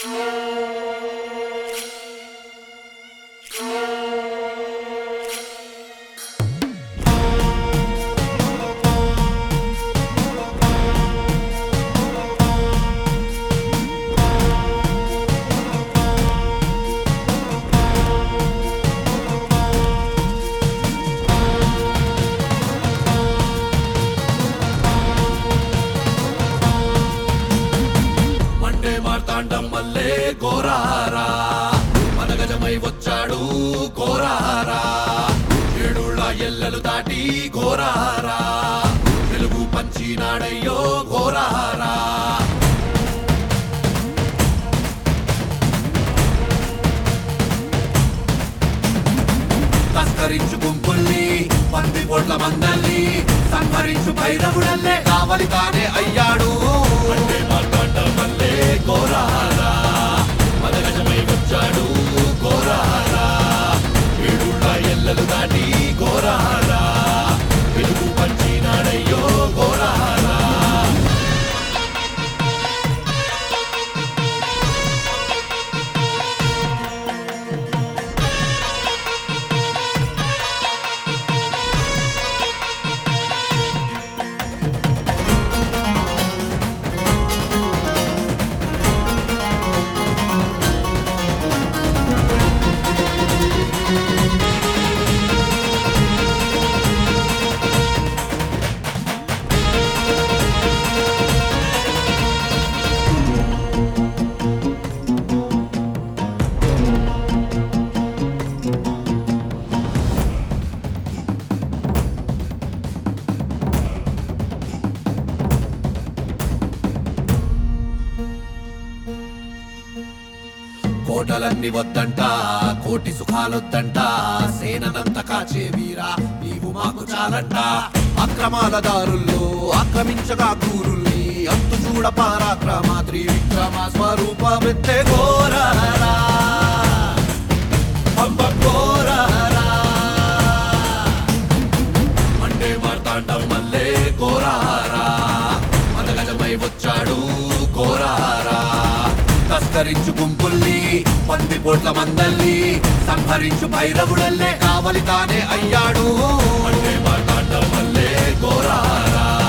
Monday మార్తాండం మల్లే కోరారా మన గజమై వచ్చాడు కోరారా ఏడుళ్ళ ఎల్లలు దాటి కోరారా తెలుగు పంచినాడయ్యో కోరారా తస్కరించు గుంపుల్ని పంది పొట్ల మందల్ని సంహరించు భైరవుడల్లే కావలి తానే అయ్యాడు అంటే మార్తాండ మల్లే కోరారా మదగజమై వచ్చాడు కోరారా ఏడుళ్ళ ఎల్లలు దాటి కోరారా వెలుగు పంచినాడయ్యో కోరారా కోటలన్నీ వద్దంట కోటి సుఖాలొద్దంట సేననంత కాచే వీరా నీవు మాకు చాలంట అక్రమాల దారుల్లో ఆక్రమించగా కూరుల్ని అంతు చూడ పరాక్రమ త్రివిక్రమ స్వరూపమెత్తే ఘోరరా పంప ఘోరరా మండే మార్తాండం మల్లే కోరారా మదగజమై వచ్చాడు కోరారా తస్కరించు గుంపుల్ని పంది పోట్ల మందల్ని సంహరించు భైరవుడల్లే కావలి తానే అయ్యాడు మండే మార్తాండం మల్లే కోరారా